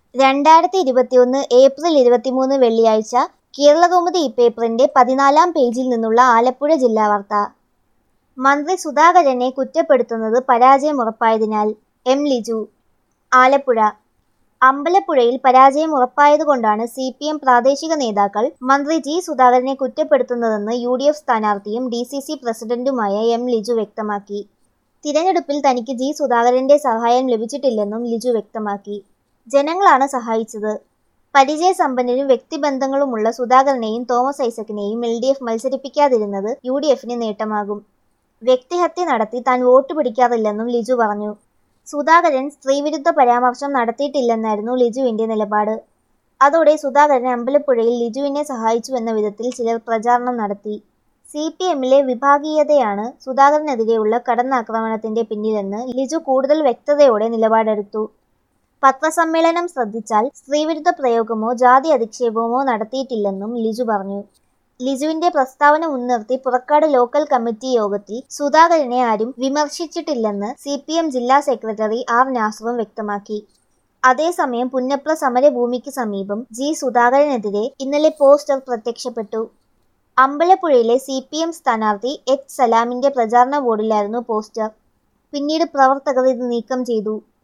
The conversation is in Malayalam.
രണ്ടായിരത്തി ഇരുപത്തിയൊന്ന് ഏപ്രിൽ ഇരുപത്തിമൂന്ന് വെള്ളിയാഴ്ച കേരളകൗമുദി ഇപ്പേപ്പറിന്റെ പതിനാലാം പേജിൽ നിന്നുള്ള ആലപ്പുഴ ജില്ലാ വാർത്ത മന്ത്രി സുധാകരനെ കുറ്റപ്പെടുത്തുന്നത് പരാജയം ഉറപ്പായതിനാൽ എം ലിജു ആലപ്പുഴ അമ്പലപ്പുഴയിൽ പരാജയം ഉറപ്പായതുകൊണ്ടാണ് സി പി എം പ്രാദേശിക നേതാക്കൾ മന്ത്രി ജി സുധാകരനെ കുറ്റപ്പെടുത്തുന്നതെന്ന് യു ഡി എഫ് സ്ഥാനാർത്ഥിയും ഡി സി സി പ്രസിഡന്റുമായ എം ലിജു വ്യക്തമാക്കി തിരഞ്ഞെടുപ്പിൽ തനിക്ക് ജി സുധാകരന്റെ സഹായം ലഭിച്ചിട്ടില്ലെന്നും ലിജു വ്യക്തമാക്കി ജനങ്ങളാണ് സഹായിച്ചത് പരിചയസമ്പന്നരും വ്യക്തിബന്ധങ്ങളുമുള്ള സുധാകരനെയും തോമസ് ഐസക്കിനെയും എൽ ഡി എഫ് മത്സരിപ്പിക്കാതിരുന്നത് യു ഡി എഫിന് നേട്ടമാകും വ്യക്തിഹത്യ നടത്തി താൻ വോട്ട് പിടിക്കാറില്ലെന്നും ലിജു പറഞ്ഞു സുധാകരൻ സ്ത്രീവിരുദ്ധ പരാമർശം നടത്തിയിട്ടില്ലെന്നായിരുന്നു ലിജുവിന്റെ നിലപാട് അതോടെ സുധാകരൻ അമ്പലപ്പുഴയിൽ ലിജുവിനെ സഹായിച്ചുവെന്ന വിധത്തിൽ ചിലർ പ്രചാരണം നടത്തി സി പി എമ്മിലെ വിഭാഗീയതയാണ് സുധാകരനെതിരെയുള്ള കടന്നാക്രമണത്തിന്റെ പിന്നിലെന്ന് ലിജു കൂടുതൽ വ്യക്തതയോടെ നിലപാടെടുത്തു പത്രസമ്മേളനം ശ്രദ്ധിച്ചാൽ സ്ത്രീവിരുദ്ധ പ്രയോഗമോ ജാതി അധിക്ഷേപമോ നടത്തിയിട്ടില്ലെന്നും ലിജു പറഞ്ഞു ലിജുവിന്റെ പ്രസ്താവന മുൻനിർത്തി പുറക്കാട് ലോക്കൽ കമ്മിറ്റി യോഗത്തിൽ സുധാകരനെ ആരും വിമർശിച്ചിട്ടില്ലെന്ന് സി പി എം ജില്ലാ സെക്രട്ടറി ആർ നാസറും വ്യക്തമാക്കി അതേസമയം പുന്നപ്ര സമരഭൂമിക്ക് സമീപം ജി സുധാകരനെതിരെ ഇന്നലെ പോസ്റ്റർ പ്രത്യക്ഷപ്പെട്ടു അമ്പലപ്പുഴയിലെ സി പി എം സ്ഥാനാർത്ഥി എച്ച് സലാമിന്റെ പ്രചാരണ ബോർഡിലായിരുന്നു പോസ്റ്റർ പിന്നീട് പ്രവർത്തകർ ഇത് നീക്കം ചെയ്തു